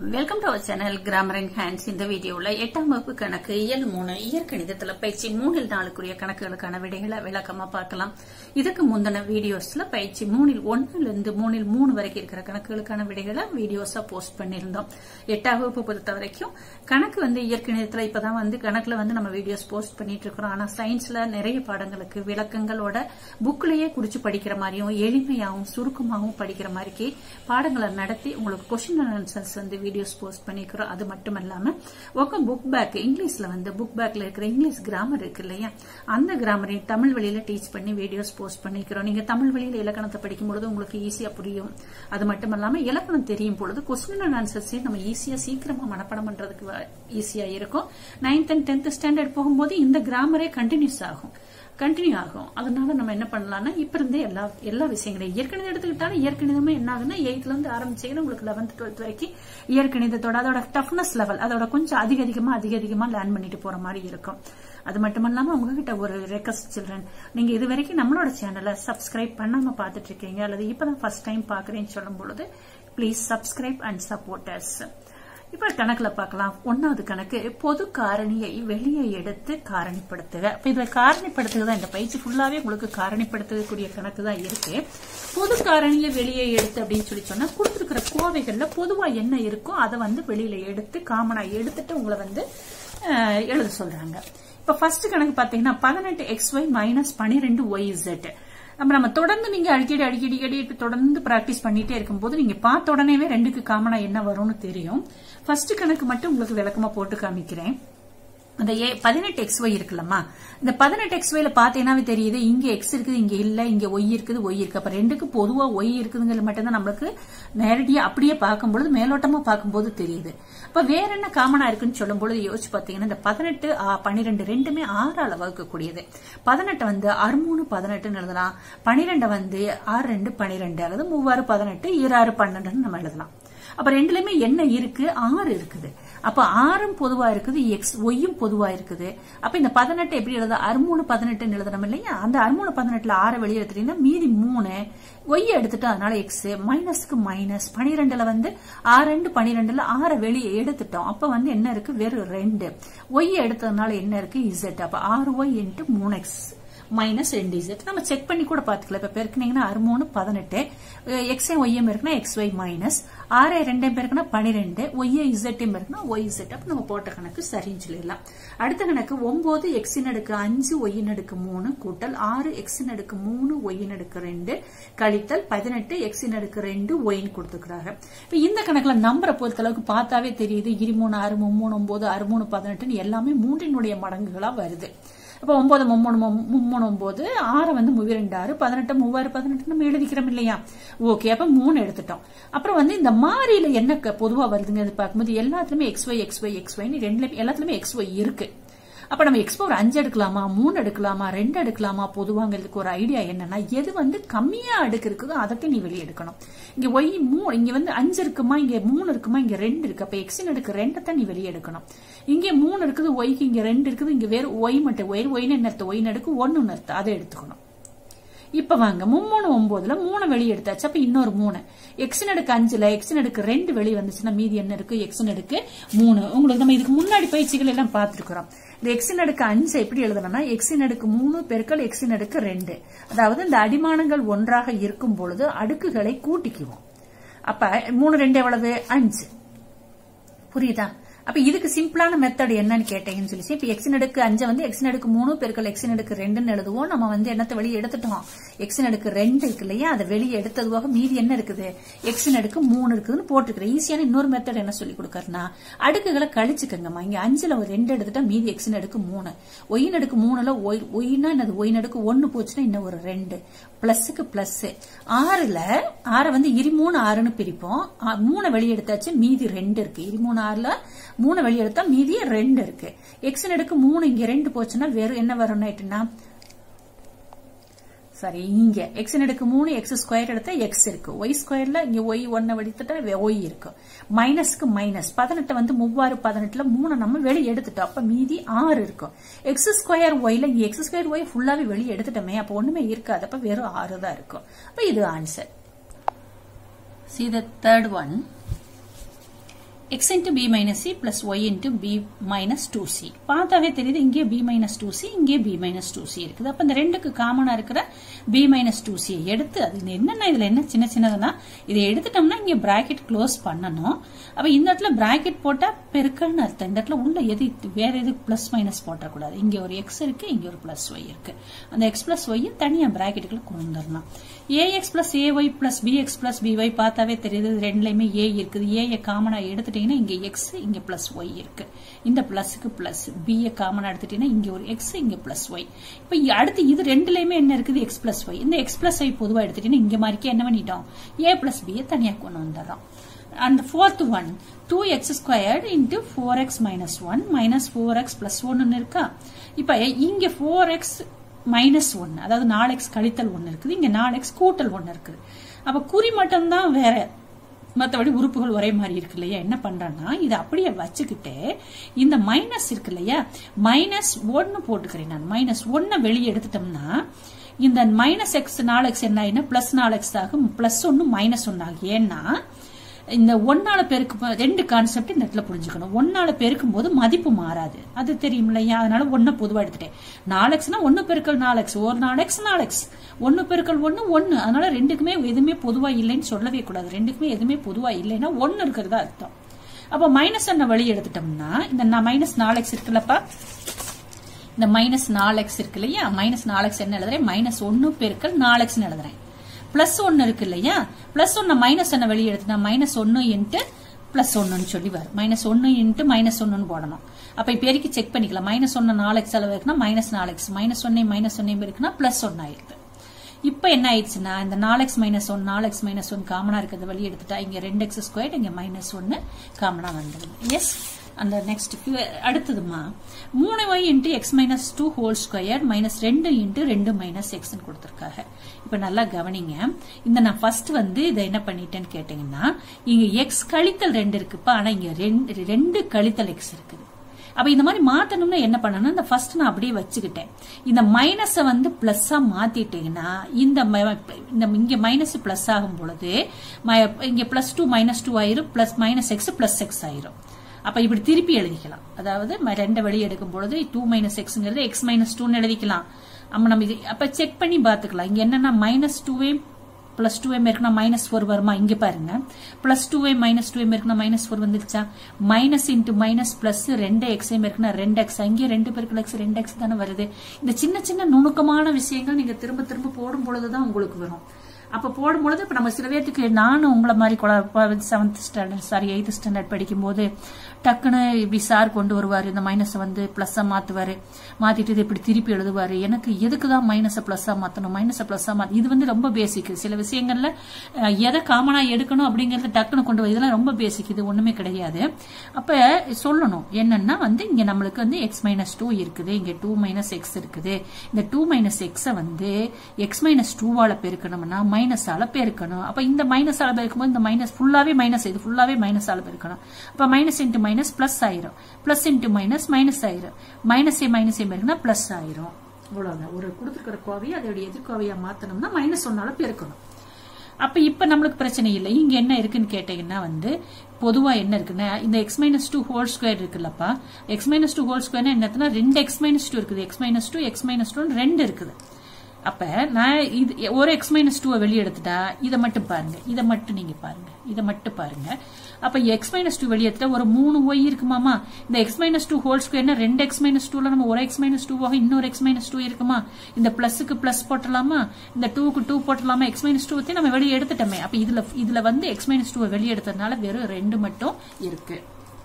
Welcome to our channel grammar and hands இந்த வீடியோல எட்டாம் வகுப்பு கணக்கு இயல் மூணு இயற்கணிதத்துல பயிற்சி மூணில் நாளுக்குரிய கணக்குகளுக்கான விடைகளை விளக்கமா பார்க்கலாம் இதுக்கு முந்தின வீடியோஸ்ல பயிற்சி மூணில் ஒன்னுல இருந்து மூணில் மூணு வரைக்கும் இருக்கிற கணக்குகளுக்கான விடைகளை வீடியோஸா போஸ்ட் பண்ணியிருந்தோம் எட்டாம் வகுப்பு பொறுத்த வரைக்கும் கணக்கு வந்து இயற்கணிதத்துல இப்பதான் வந்து கணக்குல வந்து நம்ம வீடியோஸ் போஸ்ட் பண்ணிட்டு இருக்கிறோம் ஆனா சயின்ஸ்ல நிறைய பாடங்களுக்கு விளக்கங்களோட புக்லயே குறிச்சு படிக்கிற மாதிரியும் எளிமையாகவும் சுருக்கமாகவும் படிக்கிற மாதிரிக்கு பாடங்களை நடத்தி உங்களுக்கு கொஸ்டின் ஆன்சர்ஸ் வந்து வீடியோஸ் போஸ்ட் பண்ணிக்கிறோம் அது மட்டும் இல்லாம உங்க புக் பேக் இங்கிலீஷ்ல வந்து புக் பேக்ல இருக்கிற இங்கிலீஷ் கிராமர் இருக்கு இல்லையா அந்த கிராமரையும் தமிழ் வழியில டீச் பண்ணி வீடியோஸ் போஸ்ட் பண்ணிக்கிறோம் நீங்க தமிழ் வழியில இலக்கணத்தை படிக்கும் பொழுது உங்களுக்கு ஈஸியா புரியும் அது மட்டும் இல்லாம இலக்கணம் தெரியும் பொழுது கொஸ்டின் அண்ட் ஆன்சர்ஸையும் நம்ம ஈஸியா சீக்கிரமா மனப்பாடம் பண்றதுக்கு ஈஸியா இருக்கும் நைன்த் அண்ட் டென்த் ஸ்டாண்டர்ட் போகும்போது இந்த கிராமரே கண்டினியூஸ் ஆகும் கண்டினியூ ஆகும் அதனால நம்ம என்ன பண்ணலாம்னா இப்ப இருந்தே எல்லா எல்லா விஷயங்களையும் இயற்கணிதம் எடுத்துக்கிட்டாலும் இயற்கணிதமே என்ன ஆகுதுன்னா எயித்ல இருந்து ஆரம்பிச்சீங்கன்னா உங்களுக்கு லெவன்த் டுவெல்த் வரைக்கும் இயற்கணிதத்தோட அதோட டஃப்னஸ் லெவல் அதோட கொஞ்சம் அதிக அதிகமா அதிக அதிகமா லேர்ன் பண்ணிட்டு போற மாதிரி இருக்கும் அது மட்டும் இல்லாம உங்ககிட்ட ஒரு ரெக்வஸ்ட் சில்ட்ரன் நீங்க இது வரைக்கும் நம்மளோட சேனலை சப்ஸ்கிரைப் பண்ணாம பாத்துட்டு இருக்கீங்க அல்லது இப்பதான் ஃபர்ஸ்ட் டைம் பாக்குறேன்னு சொல்லும் பொழுது please subscribe and support us இப்ப கணக்குல பார்க்கலாம் ஒன்னாவது கணக்கு பொது காரணியை வெளியே எடுத்து காரணிப்படுத்துக இப்ப இதுல காரணிப்படுத்துக இந்த பயிற்சி ஃபுல்லாவே உங்களுக்கு காரணிப்படுத்தக்கூடிய கணக்கு தான் இருக்கு பொது காரணியை வெளியே எடுத்து அப்படின்னு சொல்லி சொன்னா கொடுத்துருக்கிற கோவைகள்ல பொதுவா என்ன இருக்கோ அதை வந்து வெளியில எடுத்து காமனா எடுத்துட்டு உங்களை வந்து எழுத சொல்றாங்க இப்ப ஃபர்ஸ்ட் கணக்கு பாத்தீங்கன்னா பதினெட்டு எக்ஸ் ஒய் மைனஸ் பனிரெண்டு ஒய் இசட் நம்ம நம்ம தொடர்ந்து நீங்க அடிக்கடி அடிக்கடி அடிக்கடி தொடர்ந்து பிராக்டிஸ் பண்ணிட்டே இருக்கும்போது நீங்க பார்த்த உடனேவே ரெண்டுக்கு காமனா என்ன வரும்னு தெரியும் ஃபர்ஸ்ட் கணக்கு மட்டும் உங்களுக்கு விளக்கமா போட்டு காமிக்கிறேன் அந்த ஏ பதினெட்டு எக்ஸ் ஒய் இருக்குல்லம்மா இந்த பதினெட்டு எக்ஸ் ஒய்ல பாத்தீங்கன்னாவே தெரியுது இங்க எக்ஸ் இருக்குது இங்க இல்ல இங்க ஒய் இருக்குது ஒய் இருக்கு அப்ப ரெண்டுக்கு பொதுவா ஒய் இருக்குதுங்கிறது மட்டும்தான் நம்மளுக்கு நேரடியா அப்படியே பார்க்கும்பொழுது மேலோட்டமா பார்க்கும்போது தெரியுது அப்ப வேற என்ன காமனா இருக்குன்னு சொல்லும் பொழுது யோசிச்சு பாத்தீங்கன்னா இந்த பதினெட்டு பனிரெண்டு ரெண்டுமே ஆறால வகுக்கக்கூடியது பதினெட்டு வந்து அறுமூணு பதினெட்டுன்னு எழுதலாம் பனிரெண்டை வந்து ஆறு ரெண்டு பனிரெண்டு அல்லது மூவாறு பதினெட்டு ஈராறு பன்னெண்டுன்னு நம்ம எழுதலாம் அப்ப ரெண்டுலயுமே என்ன இருக்கு ஆறு இருக்குது அப்ப ஆறும் பொதுவா இருக்குது எக்ஸ் ஒய்யும் பொதுவா இருக்குது அப்ப இந்த பதினெட்டு எப்படி எழுத அறுமூணு பதினெட்டுன்னு எழுதணும் இல்லையா அந்த அறுமூணு பதினெட்டுல ஆறு வெளியே எடுத்துட்டீங்கன்னா மீதி மூணு ஒய்ய எடுத்துட்டோம் அதனால எக்ஸ் மைனஸ்க்கு மைனஸ் பனிரெண்டுல வந்து ஆறு ரெண்டு பனிரெண்டுல ஆறை வெளியே எடுத்துட்டோம் அப்ப வந்து என்ன இருக்கு வெறும் ரெண்டு ஒய்ய எடுத்ததுனால என்ன இருக்கு இசட் அப்ப ஆறு ஒய் இன்ட்டு மூணு எக்ஸ் மைனஸ் ரெண்டு இசட் நம்ம செக் பண்ணி கூட பாத்துக்கலாம் இப்ப பெருக்குனீங்கன்னா அறுமூணு பதினெட்டு எக்ஸ் ஒய்எம் இருக்குன்னா எக்ஸ் ஒய் மைனஸ் ஆறு ரெண்டையும் பேருக்குன்னா பனிரெண்டு ஒய்ஏ இசட்டையும் இருக்குன்னா ஒய் இசட் அப்ப நம்ம போட்ட கணக்கு சரின்னு சொல்லிடலாம் அடுத்த கணக்கு ஒன்பது எக்ஸின் அடுக்கு அஞ்சு ஒய்யின் அடுக்கு மூணு கூட்டல் ஆறு எக்ஸின் அடுக்கு மூணு ஒய்யின் அடுக்கு ரெண்டு கழித்தல் பதினெட்டு எக்ஸின் அடுக்கு ரெண்டு ஒய்ன்னு கொடுத்துக்கிறாங்க இப்ப இந்த கணக்குல நம்பரை பொறுத்த அளவுக்கு பார்த்தாவே தெரியுது இரு மூணு ஆறு மூணு ஒன்பது அறு மூணு பதினெட்டுன்னு எல்லாமே மூன்றினுடைய மடங்குகளா வருது அப்ப ஒன்பது மும்மூணு மும்மூணு ஒன்பது ஆறு வந்து மூவி ரெண்டு ஆறு பதினெட்டு மூவாறு பதினெட்டு நம்ம எழுதிக்கிறோம் இல்லையா ஓகே அப்ப மூணு எடுத்துட்டோம் அப்புறம் வந்து இந்த மாறியில என்ன பொதுவா வருதுங்கிறது பார்க்கும்போது எல்லாத்துலயுமே X Y X Y X Y ரெண்டுலயுமே எல்லாத்துலயுமே எக்ஸ் ஒய் இருக்கு அப்ப நம்ம எக்ஸ் பவர் அஞ்சு எடுக்கலாமா மூணு எடுக்கலாமா ரெண்டு எடுக்கலாமா பொதுவாங்கிறதுக்கு ஒரு ஐடியா என்னன்னா எது வந்து கம்மியா அடுக்கு இருக்குதோ அதற்கு நீ வெளியே எடுக்கணும் இங்க ஒய் மூணு இங்க வந்து அஞ்சு இருக்குமா இங்க மூணு இருக்குமா இங்க ரெண்டு இருக்கு அப்ப எக்ஸின் எடுக்கு ரெண்டை தான் நீ வெளியே எடுக்கணும் இங்க மூணு இருக்குது ஒய்க்கு இங்க ரெண்டு இருக்குது இங்க வேற ஒய் மட்டும் ஒய் ஒய்னு என்ன அர்த்தம் ஒய் நடுக்கு ஒன்னு அர்த்தம் அதை எடுத்துக்கணும் இப்ப வாங்க மும்மூணு ஒன்பதுல மூணு வெளியே எடுத்தாச்சு அப்ப இன்னொரு மூணு எக்ஸ் நடுக்கு அஞ்சுல எக்ஸ் நடுக்கு ரெண்டு வெளியே வந்துச்சுன்னா மீதி என்ன இருக்கு எக்ஸ் நடுக்கு மூணு உங்களுக்கு நம்ம இதுக்கு முன்னாடி பயிற்சிகள் எல்லாம் பார்த்திருக்கிறோம் இந்த எக்ஸ் நடுக்கு அஞ்சு எப்படி எழுதணும்னா எக்ஸ் நடுக்கு மூணு பெருக்கள் எக்ஸ் நடுக்கு ரெண்டு அதாவது இந்த அடிமானங்கள் ஒன்றாக இருக்கும் பொழுது அடுக்குகளை கூட்டிக்குவோம் அப்ப மூணு ரெண்டு எவ்வளவு அஞ்சு புரியுதா அப்ப இதுக்கு சிம்பிளான மெத்தட் என்னன்னு கேட்டீங்கன்னு சொல்லி இப்ப எக்ஸ் நடுக்கு அஞ்சு வந்து எக்ஸ் நடுக்கு மூணு பெருக்கள் எக்ஸ் நடுக்கு ரெண்டுன்னு எழுதுவோம் நம்ம வந்து என்னத்தை வெளியே எடுத்துட்டோம் எக்ஸ் நடுக்கு ரெண்டு இருக்கு இல்லையா அதை வெளியே எடுத்தது போக மீதி என்ன இருக்குது எக்ஸ் நடுக்கு மூணு இருக்குதுன்னு போட்டுக்கிறேன் ஈஸியான இன்னொரு மெத்தட் என்ன சொல்லி கொடுக்கறனா அடுக்குகளை கழிச்சுக்கங்கம்மா இங்க அஞ்சுல ஒரு ரெண்டு எடுத்துட்டா மீதி எக்ஸ் நடுக்கு மூணு ஒய் நடுக்கு மூணுல ஒய் ஒய்னா என்னது ஒய் நடுக்கு ஒன்னு போச்சுன்னா இன்னும் ஒரு ரெண்டு பிளஸுக்கு பிளஸ் ஆறுல ஆறை வந்து இரு மூணு ஆறுன்னு பிரிப்போம் மூணு வெளியே எடுத்தாச்சு மீதி ரெண்டு இருக்கு இரு மூணு ஆறுல மூணு வெளியே எடுத்தா மீதி ரெண்டு இருக்கு எக்ஸ் நடுக்கு மூணு இங்க ரெண்டு போச்சுன்னா வெறும் என்ன வரும் ஆயிட்டுனா சாரி இங்க எக்ஸ் எடுக்கு மூணு எக்ஸ் ஸ்கொயர் எடுத்தா எக்ஸ் இருக்கு ஒய் ஸ்கொயர்ல இங்க ஒய் ஒன்ன வெளித்துட்டா ஒய் இருக்கு மைனஸ்க்கு மைனஸ் பதினெட்டு வந்து மூவாறு பதினெட்டுல மூணு நம்ம வெளியே எடுத்துட்டோம் அப்ப மீதி ஆறு இருக்கும் எக்ஸ் ஸ்கொயர் ஒய்ல இங்க எக்ஸ் ஸ்கொயர் ஒய் ஃபுல்லாவே வெளியே எடுத்துட்டோமே அப்ப ஒண்ணுமே இருக்காது அப்ப வெறும் ஆறு தான் இருக்கும் அப்ப இது answer C the third one x into b minus c plus y into b minus 2c பார்த்தாவே தெரியுது இங்கே b minus 2c இங்கே b minus 2c இருக்குது அப்ப இந்த ரெண்டுக்கு காமனா இருக்கிற b minus 2c எடுத்து அது என்னென்ன இதுல என்ன சின்ன சின்னதுன்னா இதை எடுத்துட்டோம்னா இங்க பிராக்கெட் க்ளோஸ் பண்ணணும் அப்ப இந்த இடத்துல பிராக்கெட் போட்டா பெருக்கல்னு அர்த்தம் இந்த இடத்துல உள்ள எது வேற எது பிளஸ் மைனஸ் போட்டக்கூடாது இங்க ஒரு எக்ஸ் இருக்கு இங்க ஒரு பிளஸ் ஒய் இருக்கு அந்த எக்ஸ் பிளஸ் ஒய் தனியா பிராக்கெட்டுக்குள்ள கொண்டு வந்துடலாம் A X plus A Y plus B X plus B Y பார்த்தாவே தெரியுது ரெண்டுலயுமே ஏ இருக்குது ஏ காமனா எடுத்துட்டீங்கன்னா இங்க எக்ஸ் இங்க பிளஸ் ஒய் இருக்கு இந்த பிளஸ்க்கு பிளஸ் பி காமனா எடுத்துட்டீங்கன்னா இங்க ஒரு எக்ஸ் இங்க பிளஸ் ஒய் இப்ப அடுத்து இது ரெண்டுலயுமே என்ன இருக்குது எக்ஸ் பிளஸ் ஒய் இந்த எக்ஸ் பிளஸ் ஒய் பொதுவா எடுத்துட்டீங்கன்னா இங்க மாதிரிக்கே என்ன பண்ணிட்டோம் ஏ பிளஸ் பி தனியா கொண்டு வந்துடுறோம் and the fourth one 2x squared into 4x minus 1 minus 4x plus 1 இருக்கா இப்ப இங்க 4x மைனஸ் ஒன்னு அதாவது நாலு எக்ஸ் கழித்தல் ஒன்னு இருக்குது இங்க நாலு எக்ஸ் கூட்டல் ஒன்னு இருக்குது அப்ப குறி மட்டும் தான் வேற மற்றபடி உறுப்புகள் ஒரே மாதிரி இருக்கு இல்லையா என்ன பண்றேன்னா இதை அப்படியே வச்சுக்கிட்டு இந்த மைனஸ் இருக்கு இல்லையா மைனஸ் ஒன்னு போட்டுக்கிறேன் நான் மைனஸ் ஒன்ன வெளியே எடுத்துட்டோம்னா இந்த மைனஸ் எக்ஸ் நாலு எக்ஸ் என்ன ஆயினா பிளஸ் நாலு எக்ஸ் ஆகும் பிளஸ் ஒன்னு மைனஸ் ஒன்னு ஆகும் ஏன்னா இந்த ஒன்னால பெருக்கு ரெண்டு கான்செப்ட் இந்த இடத்துல புரிஞ்சுக்கணும் ஒன்னால பெருக்கும் போது மதிப்பு மாறாது அது தெரியும் இல்லையா அதனால ஒன்ன பொதுவா எடுத்துட்டேன் நாலெக்ஸ்னா ஒன்னு பெருக்கல் நாலெக்ஸ் ஒரு நாலெக்ஸ் நாலெக்ஸ் ஒன்னு பெருக்கல் ஒன்னு ஒன்னு அதனால ரெண்டுக்குமே எதுவுமே பொதுவா இல்லைன்னு சொல்லவே கூடாது ரெண்டுக்குமே எதுவுமே பொதுவா இல்லைன்னா ஒன்னு இருக்கிறதா அர்த்தம் அப்ப மைனஸ் ஒன்ன வழி எடுத்துட்டோம்னா இந்த மைனஸ் நாலெக்ஸ் இருக்குல்லப்பா இந்த மைனஸ் நாலெக்ஸ் இருக்கு இல்லையா மைனஸ் நாலெக்ஸ் என்ன எழுதுறேன் மைனஸ் ஒன்னு பெருக்கல் நாலெக்ஸ் எழுதுறேன் பிளஸ் ஒன்னு இருக்கு இல்லையா பிளஸ் ஒன்னு மைனஸ் ஒன்னு வெளியே எடுத்துனா மைனஸ் ஒன்னு இன்ட்டு பிளஸ் ஒன்னு சொல்லி வரும் மைனஸ் ஒன்னு இன்ட்டு மைனஸ் ஒன்னு போடணும் அப்ப இப்ப பெருக்கி செக் பண்ணிக்கலாம் மைனஸ் ஒன்னு நாலு எக்ஸ் அளவு இருக்குன்னா மைனஸ் நாலு எக்ஸ் மைனஸ் ஒன்னே மைனஸ் ஒன்னே இருக்குன்னா பிளஸ் ஒன்னு ஆயிருக்கு இப்ப என்ன ஆயிடுச்சுன்னா இந்த நாலு எக்ஸ் மைனஸ் ஒன் நாலு எக்ஸ் மைனஸ் ஒன் காமனா இருக்கிறத வெளியே எடுத்துட்டா இங்க ரெண்டு எக்ஸ் ஸ்கொயர் இங்க மைனஸ் ஒன்னு காமனா வந்துடும் எஸ் அந்த நெக்ஸ்ட் அடுத்ததுமா மூணு Y into X minus two whole square minus ரெண்டு இன்ட்டு ரெண்டு மைனஸ் எக்ஸ் கொடுத்துருக்காங்க இப்ப நல்லா கவனிங்க இந்த நான் ஃபர்ஸ்ட் வந்து இதை என்ன பண்ணிட்டேன்னு கேட்டீங்கன்னா இங்க எக்ஸ் கழித்தல் ரெண்டு இருக்குப்பா ஆனா இங்க ரெண்டு ரெண்டு கழித்தல் எக்ஸ் இருக்குது அப்ப இந்த மாதிரி மாத்தணும்னா என்ன பண்ணணும் இந்த ஃபர்ஸ்ட் நான் அப்படியே வச்சுக்கிட்டேன் இந்த மைனஸ வந்து பிளஸ்ஸா மாத்திட்டீங்கன்னா இந்த இந்த இங்க மைனஸ் பிளஸ் ஆகும் பொழுது இங்க பிளஸ் டூ மைனஸ் டூ ஆயிரும் plus minus X plus X ஆயிரும் அப்ப இப்படி திருப்பி எழுதிக்கலாம் அதாவது ரெண்டு வெளியே எடுக்கும் பொழுது டூ மைனஸ் எக்ஸ்ங்கிறது எக்ஸ் மைனஸ் டூன்னு எழுதிக்கலாம் நம்ம நம்ம இது அப்ப செக் பண்ணி பாத்துக்கலாம் இங்க என்னன்னா மைனஸ் டூவே பிளஸ் டூ எம் இருக்குன்னா மைனஸ் ஃபோர் வருமா இங்க பாருங்க plus two M minus two M இருக்குன்னா மைனஸ் ஃபோர் வந்துருச்சா மைனஸ் இன்டூ மைனஸ் பிளஸ் ரெண்டு எக்ஸ் எம் இருக்குன்னா ரெண்டு எக்ஸ் அங்கே ரெண்டு பேருக்கு எக்ஸ் ரெண்டு எக்ஸ் தானே வருது இந்த சின்ன சின்ன நுணுக்கமான விஷயங்கள் நீங்க திரும்ப திரும்ப போடும் பொழுதுதான் உங்களுக்கு வரும் அப்ப போடும்பொழுது இப்ப நம்ம சில பேர்த்துக்கு நானும் உங்களை மாதிரி seventh standard sorry eighth standard படிக்கும்போது டக்குன்னு இப்படி சார் கொண்டு வருவாரு இந்த மைனஸை வந்து பிளஸ்ஸா மாத்துவாரு மாத்திட்டு இது இப்படி திருப்பி எழுதுவாரு எனக்கு எதுக்கு தான் மைனஸை பிளஸ்ஸா மாத்தணும் மைனஸை பிளஸ்ஸா மாத்த இது வந்து ரொம்ப பேசிக் சில விஷயங்கள்ல எதை காமனா எடுக்கணும் அப்படிங்கறது டக்குன்னு கொண்டு வர இதெல்லாம் ரொம்ப பேசிக் இது ஒண்ணுமே கிடையாது அப்ப சொல்லணும் என்னன்னா வந்து இங்க நம்மளுக்கு வந்து எக்ஸ் மைனஸ் டூ இருக்குது இங்க டூ மைனஸ் எக்ஸ் இருக்குது இந்த டூ மைனஸ் எக்ஸ வந்து எக்ஸ் மைனஸ் டூவால பெருக்கணும்னா மைனஸ் ஆல பெருக்கணும் அப்ப இந்த மைனஸ் ஆல பெருக்கும்போது இந்த மைனஸ் ஃபுல்லாவே மைனஸ் இது ஃபுல்லாவே மைனஸ் ஆல பெருக்கணும் அப்ப மைனஸ் இன்ட்டு மைனஸ் பிளஸ் ஆயிரும் பிளஸ் இன்ட்டு மைனஸ் மைனஸ் ஆயிரும் மைனஸ் ஏ மைனஸ் ஏ பெருக்குனா பிளஸ் ஆயிரும் இவ்வளவுதான் ஒரு கொடுத்துருக்கிற கோவையை அதோட எதிர்கோவையா மாத்தணும்னா மைனஸ் ஒன்னால பெருக்கணும் அப்ப இப்ப நம்மளுக்கு பிரச்சனை இல்லை இங்க என்ன இருக்குன்னு கேட்டீங்கன்னா வந்து பொதுவா என்ன இருக்குன்னா இந்த X minus two whole square இருக்குல்லப்பா X minus two whole square என்னதுன்னா ரெண்டு எக்ஸ் மைனஸ் டூ இருக்குது X minus two X minus two ரெண்டு இருக்குது அப்ப நான் இது ஒரு எக்ஸ் மைனஸ் டூவை வெளியே எடுத்துட்டா இதை மட்டும் பாருங்க இதை மட்டும் நீங்க பாருங்க இதை மட்டும் பாருங்க அப்ப எக்ஸ் மைனஸ் டூ வெளியே எடுத்துட்டா ஒரு மூணு ஒய் இருக்குமாமா இந்த எக்ஸ் மைனஸ் டூ ஹோல் ஸ்கொயர்னா ரெண்டு எக்ஸ் மைனஸ் டூல நம்ம ஒரு எக்ஸ் மைனஸ் டூவாக இன்னொரு எக்ஸ் மைனஸ் டூ இருக்குமா இந்த பிளஸுக்கு பிளஸ் போட்டலாமா இந்த டூக்கு டூ போட்டலாமா எக்ஸ் மைனஸ் டூ நம்ம வெளியே எடுத்துட்டோமே அப்ப இதுல இதுல வந்து எக்ஸ் மைனஸ் டூவை வெளியே எடுத்ததுனால வெறும் ரெண்டு மட்டும் இருக்கு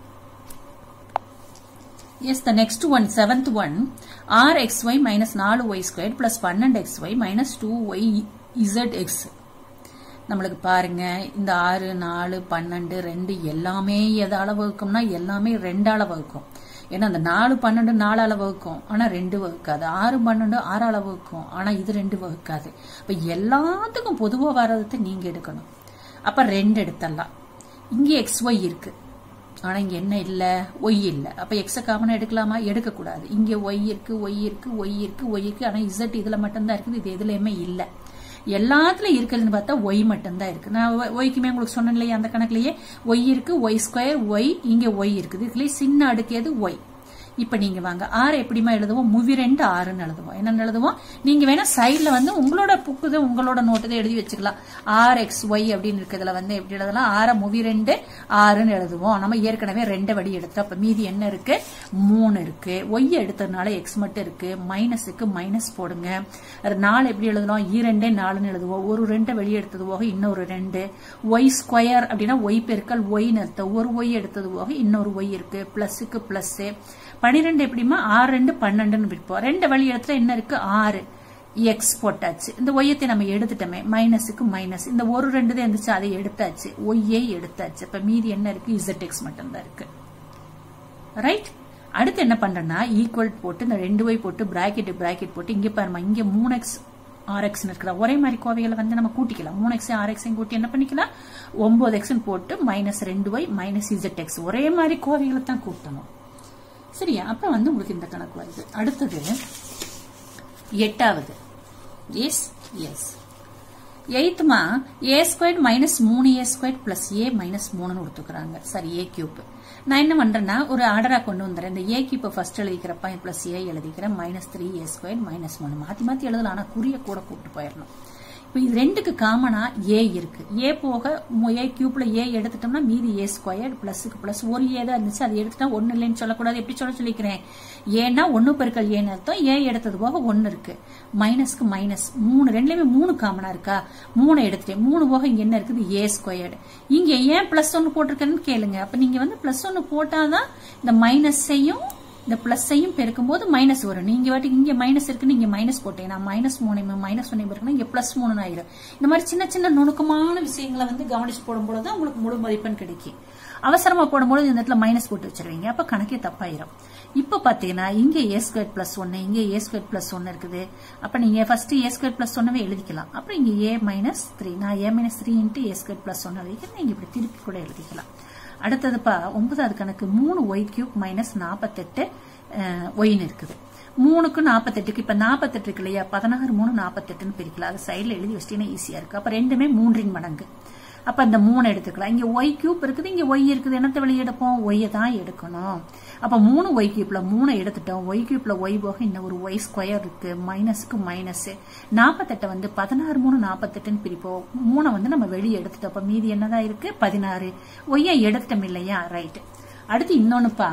Yes, the next one, seventh one, rxy minus 4y squared plus 12xy minus 2y zx. நம்மளுக்கு பாருங்க இந்த ஆறு நாலு பன்னெண்டு ரெண்டு எல்லாமே எதால வகுக்கும்னா எல்லாமே ரெண்டால வகுக்கும் ஏன்னா அந்த நாலு பன்னெண்டு நாலால வகுக்கும் ஆனா ரெண்டு வகுக்காது ஆறு பன்னெண்டு ஆறால வகுக்கும் ஆனா இது ரெண்டு வகுக்காது அப்ப எல்லாத்துக்கும் பொதுவா வர்றதை நீங்க எடுக்கணும் அப்ப ரெண்டு எடுத்துடலாம் இங்கே எக்ஸ் ஒய் இருக்கு ஆனா இங்க என்ன இல்ல ஒய் இல்ல அப்ப எக்ஸ காமனா எடுக்கலாமா எடுக்க கூடாது இங்க ஒய் இருக்கு ஒய் இருக்கு ஒய் இருக்கு ஒய் இருக்கு ஆனா இசட் இதுல மட்டும்தான் இருக்குது இது எதுலயுமே இல்ல எல்லாத்துலயும் இருக்குதுன்னு பார்த்தா ஒய் மட்டும்தான் இருக்கு நான் ஒய்க்குமே உங்களுக்கு சொன்னேன் இல்லையா அந்த கணக்குலயே ஒய் இருக்கு ஒய் ஸ்கொயர் ஒய் இங்க ஒய் இருக்குது இதுலயே சின்ன அடுக்கு எது ஒய் இப்ப நீங்க வாங்க ஆறு எப்படிமா எழுதுவோம் மூவி ரெண்டு ஆறுன்னு எழுதுவோம் என்னன்னு எழுதுவோம் நீங்க வேணா சைட்ல வந்து உங்களோட புக்குது உங்களோட நோட்டு எழுதி வச்சுக்கலாம் ஆர் எக்ஸ் ஒய் அப்படின்னு இருக்கிறதுல வந்து எப்படி எழுதலாம் ஆற மூவி ரெண்டு ஆறுன்னு எழுதுவோம் நம்ம ஏற்கனவே ரெண்டு வடி எடுத்தோம் அப்ப மீதி என்ன இருக்கு மூணு இருக்கு ஒய் எடுத்ததுனால எக்ஸ் மட்டும் இருக்கு மைனஸுக்கு மைனஸ் போடுங்க நாலு எப்படி எழுதலாம் ஈரெண்டே நாலுன்னு எழுதுவோம் ஒரு ரெண்டை வெளியே எடுத்தது போக இன்னொரு ரெண்டு ஒய் ஸ்கொயர் அப்படின்னா ஒய் பெருக்கல் ஒய்னு அர்த்தம் ஒரு ஒய் எடுத்தது போக இன்னொரு ஒய் இருக்கு பிளஸுக்கு பிளஸ் பனிரெண்டு எப்படிமா ஆறு ரெண்டு பன்னெண்டுன்னு பிடிப்போம் ரெண்டு வழி இடத்துல என்ன இருக்கு ஆறு எக்ஸ் போட்டாச்சு இந்த ஒய்யத்தை நம்ம எடுத்துட்டோமே மைனஸுக்கு மைனஸ் இந்த ஒரு ரெண்டு தான் இருந்துச்சு அதை எடுத்தாச்சு ஒய்யை எடுத்தாச்சு இப்ப மீதி என்ன இருக்கு இசட் எக்ஸ் மட்டும்தான் இருக்கு ரைட் அடுத்து என்ன பண்றேன்னா ஈக்குவல் போட்டு இந்த ரெண்டு ஒய் போட்டு பிராக்கெட் பிராக்கெட் போட்டு இங்க பாருமா இங்க மூணு எக்ஸ் ஆர்எக்ஸ் இருக்கிற ஒரே மாதிரி கோவைகளை வந்து நம்ம கூட்டிக்கலாம் மூணு எக்ஸ் ஆர்எக்ஸ் கூட்டி என்ன பண்ணிக்கலாம் ஒன்பது எக்ஸ் போட்டு மைனஸ் ரெண்டு ஒய் மைனஸ் இசட் எக்ஸ் ஒரே மாதிரி கோவைகளை தான் கூட்டணும் சரியா அப்ப வந்து உங்களுக்கு இந்த கணக்கு வருது அடுத்தது எட்டாவது எஸ் எஸ் எயித்துமா ஏ ஸ்கொயர் மைனஸ் மூணு A square plus A minus மூணுன்னு கொடுத்துக்கிறாங்க சரி ஏ கியூப் நான் என்ன பண்றேன்னா ஒரு ஆர்டரா கொண்டு வந்துறேன் இந்த ஏ கியூப்பை ஃபர்ஸ்ட் எழுதிக்கிறப்ப பிளஸ் ஏ எழுதிக்கிறேன் minus three A square minus மூணு மாத்தி மாத்தி எழுதலாம் ஆனா குறிய கூட கூப்பிட்டு போயிடணும் இப்போ இது ரெண்டுக்கு காமனா ஏ இருக்கு ஏ போக ஏ கியூப்ல ஏ எடுத்துட்டோம்னா மீதி ஏ ஸ்கொயர் பிளஸுக்கு பிளஸ் ஒரு ஏ தான் இருந்துச்சு அது எடுத்துட்டா ஒன்னு இல்லைன்னு சொல்லக்கூடாது எப்படி சொல்ல சொல்லிக்கிறேன் ஏன்னா ஒன்னு பெருக்கல் ஏன்னு அர்த்தம் ஏ எடுத்தது போக ஒன்னு இருக்கு மைனஸ்க்கு மைனஸ் மூணு ரெண்டுலயுமே மூணு காமனா இருக்கா மூணு எடுத்துட்டேன் மூணு போக இங்க என்ன இருக்குது ஏ ஸ்கொயர்டு இங்க ஏன் பிளஸ் ஒன்னு போட்டிருக்கேன்னு கேளுங்க அப்ப நீங்க வந்து பிளஸ் ஒன்னு போட்டாதான் இந்த மைனஸையும் இந்த பிளஸையும் பெருக்கும் போது மைனஸ் வரும் நீங்க வாட்டி இங்க மைனஸ் இருக்குன்னு இங்க மைனஸ் போட்டேன் நான் மைனஸ் மூணு மைனஸ் ஒன்னு பெருக்கணும் இங்க பிளஸ் மூணு ஆயிரும் இந்த மாதிரி சின்ன சின்ன நுணுக்கமான விஷயங்களை வந்து கவனிச்சு போடும்போது தான் உங்களுக்கு முழு மதிப்பெண் கிடைக்கும் அவசரமா போடும்போது இந்த இடத்துல மைனஸ் போட்டு வச்சிருவீங்க அப்ப கணக்கே தப்பாயிரும் இப்ப பாத்தீங்கன்னா இங்க ஏ ஸ்கொயர் பிளஸ் ஒன்னு இங்க ஏ ஸ்கொயர் பிளஸ் ஒன்னு இருக்குது அப்ப நீங்க ஃபர்ஸ்ட் ஏ ஸ்கொயர் பிளஸ் ஒன்னவே எழுதிக்கலாம் அப்புறம் இங்க ஏ மைனஸ் த்ரீ நான் A minus three into A square plus ஒன்னு எழுதிக்கிறேன் நீங்க இப்படி திருப்பி கூட எழுதிக்கலாம் அடுத்ததுப்பா ஒன்பதாவது கணக்கு மூணு ஒய் கியூப் மைனஸ் நாற்பத்தெட்டு ஒயின்னு இருக்குது மூணுக்கு நாற்பத்தெட்டுக்கு இப்ப நாற்பத்தெட்டு இருக்கு இல்லையா பதினாறு மூணு நாற்பத்தெட்டுன்னு பிரிக்கலாம் அது சைட்ல எழுதி வச்சிட்டீங்கன்னா ஈஸியா இருக்கு அப்ப ரெண்டுமே மூன்றின் மடங்கு அப்ப இந்த மூணு எடுத்துக்கலாம் இங்க ஒய் கியூப் இருக்குது இங்க ஒய் இருக்குது என்னத்தை வெளியே எடுப்போம் ஒய்யை தான் எடுக்கணும் அப்ப மூணு ஒய் கியூப்ல மூணு எடுத்துட்டோம் ஒய் கியூப்ல ஒய் போக இன்னும் ஒரு ஒய் ஸ்கொயர் இருக்கு மைனஸ்க்கு மைனஸ் நாற்பத்தெட்டை வந்து பதினாறு மூணு நாற்பத்தெட்டுன்னு பிரிப்போம் மூணை வந்து நம்ம வெளியே எடுத்துட்டோம் அப்ப மீதி என்னதான் இருக்கு பதினாறு ஒய்யை எடுத்துட்டோம் இல்லையா ரைட் அடுத்து இன்னொன்னுப்பா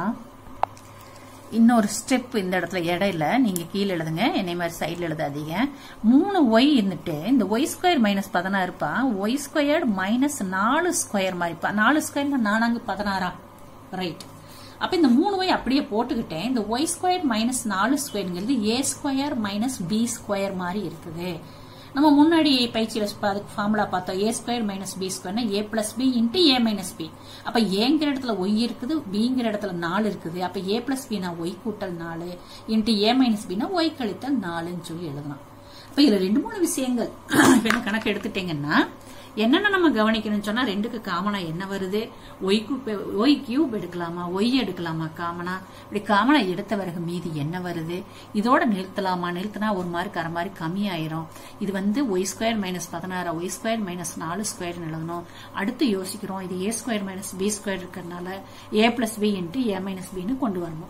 இன்னொரு ஸ்டெப் இந்த இடத்துல இடையில நீங்க கீழே எழுதுங்க என்னை மாதிரி சைட்ல எழுதாதீங்க மூணு ஒய் இருந்துட்டு இந்த ஒய் ஸ்கொயர் மைனஸ் பதினாறுப்பா ஒய் ஸ்கொயர் மைனஸ் நாலு ஸ்கொயர் மாதிரிப்பா நாலு ஸ்கொயர் நானாங்க பதினாறா ரைட் அப்ப இந்த மூணு ஒய் அப்படியே போட்டுக்கிட்டேன் இந்த ஒய் ஸ்கொயர் மைனஸ் நாலு ஸ்கொயருங்கிறது A square minus B square மாதிரி இருக்குது நம்ம முன்னாடி பயிற்சியில அதுக்கு ஃபார்முலா பார்த்தோம் ஏ ஸ்கொயர் மைனஸ் பி ஸ்கொயர்னா A plus B into A minus B அப்ப ஏங்கிற இடத்துல ஒய் இருக்குது பிங்கிற இடத்துல நாலு இருக்குது அப்ப ஏ பிளஸ் பினா ஒய் கூட்டல் நாலு இன்ட்டு ஏ மைனஸ் பினா ஒய் கழித்தல் நாலுன்னு சொல்லி எழுதலாம் அப்ப இதுல ரெண்டு மூணு விஷயங்கள் இப்ப என்ன கணக்கு எடுத்துட்டீங்கன்னா என்னென்ன நம்ம கவனிக்கணும்னு சொன்னா ரெண்டுக்கு காமனா என்ன வருது ஒய் ஒய் கியூப் எடுக்கலாமா ஒய் எடுக்கலாமா காமனா இப்படி காமனா எடுத்த பிறகு மீதி என்ன வருது இதோட நிறுத்தலாமா நிறுத்தினா ஒரு மார்க் அரை மார்க் கம்மியாயிரும் இது வந்து ஒய் ஸ்கொயர் மைனஸ் பதினாறு ஒய் ஸ்கொயர் மைனஸ் நாலு ஸ்கொயர் எழுதணும் அடுத்து யோசிக்கிறோம் இது A square minus B square இருக்கிறதுனால A plus B into A minus பின்னு கொண்டு வரணும்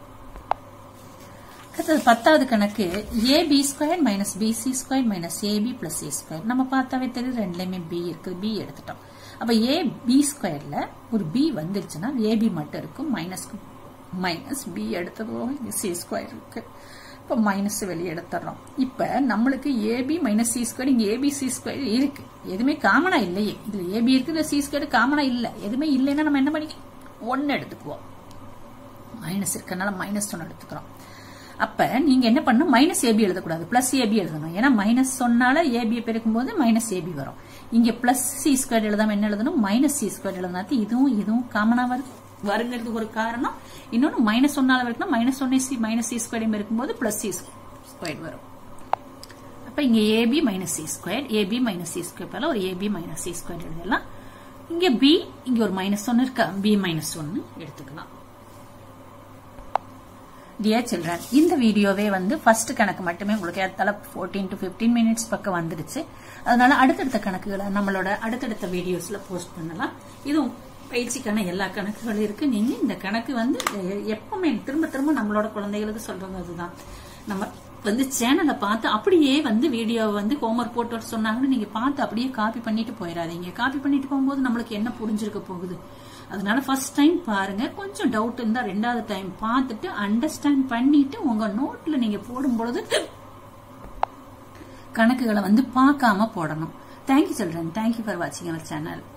அடுத்தது பத்தாவது கணக்கு A B square minus B C square minus A B plus A square நம்ம பார்த்தாவே தெரியுது ரெண்டுலயுமே பி இருக்கு பி எடுத்துட்டோம் அப்ப ஏ பி ஸ்கொயர்ல ஒரு பி வந்துருச்சுன்னா ஏபி மட்டும் இருக்கும் மைனஸ்க்கு மைனஸ் பி எடுத்ததோ இங்க சி ஸ்கொயர் இருக்கு இப்போ மைனஸ் வெளியே எடுத்துறோம் இப்ப நம்மளுக்கு ஏபி மைனஸ் சி ஸ்கொயர் இங்க ஏபி சி ஸ்கொயர் இருக்கு எதுவுமே காமனா இல்லையே இதுல ஏபி இருக்குது சி ஸ்கொயர் காமனா இல்ல எதுவுமே இல்லைன்னா நம்ம என்ன பண்ணி ஒன்னு எடுத்துக்குவோம் மைனஸ் இருக்கனால மைனஸ் ஒன்னு எடுத்துக்கிறோம் அப்ப நீங்க என்ன பண்ணணும் மைனஸ் ஏபி எழுதக்கூடாது பிளஸ் ஏபி எழுதணும் ஏன்னா மைனஸ் சொன்னால ஏபி பெருக்கும் போது மைனஸ் ஏபி வரும் இங்க பிளஸ் சி ஸ்கொயர் எழுதாம என்ன எழுதணும் மைனஸ் சி ஸ்கொயர் எழுதினாத்து இதுவும் இதுவும் காமனா வருது வருங்கிறதுக்கு ஒரு காரணம் இன்னொன்னு மைனஸ் ஒன்னால இருக்குன்னா மைனஸ் ஒன்னே சி மைனஸ் சி ஸ்கொயர் இருக்கும்போது பிளஸ் சி ஸ்கொயர் வரும் அப்ப இங்க A B minus C square A B minus C square போல ஒரு ஏபி மைனஸ் சி ஸ்கொயர் எழுதலாம் இங்க பி இங்க ஒரு மைனஸ் ஒன்னு இருக்கா பி மைனஸ் ஒன்னு எடுத்துக்கலாம் டியர் சில்ட்ரன் இந்த வீடியோவே வந்து ஃபர்ஸ்ட் கணக்கு மட்டுமே உங்களுக்கு ஏத்தால ஃபோர்டீன் டு பிப்டீன் மினிட்ஸ் பக்கம் வந்துருச்சு அதனால அடுத்தடுத்த கணக்குகளை நம்மளோட அடுத்தடுத்த வீடியோஸ்ல போஸ்ட் பண்ணலாம் இதுவும் பயிற்சிக்கான எல்லா கணக்குகளும் இருக்கு நீங்க இந்த கணக்கு வந்து எ- எப்பவுமே திரும்ப திரும்ப நம்மளோட குழந்தைகளுக்கு சொல்றது அதுதான் நம்ம வந்து சேனலை பார்த்து அப்படியே வந்து வீடியோவை வந்து ஹோம்ஒர்க் போட்டு வர சொன்னாங்கன்னு நீங்க பார்த்து அப்படியே காப்பி பண்ணிட்டு போயிடாதீங்க காப்பி பண்ணிட்டு போகும்போது நம்மளுக்கு என்ன புரிஞ்சிருக்க போகுது அதனால ஃபர்ஸ்ட் டைம் பாருங்க கொஞ்சம் டவுட் இருந்தா ரெண்டாவது டைம் பார்த்துட்டு அண்டர்ஸ்டாண்ட் பண்ணிட்டு உங்க நோட்ல நீங்க போடும் பொழுது கணக்குகளை வந்து பார்க்காம போடணும் தேங்க்யூ சில்ட்ரன் தேங்க்யூ ஃபார் வாட்சிங் அவர் சேனல்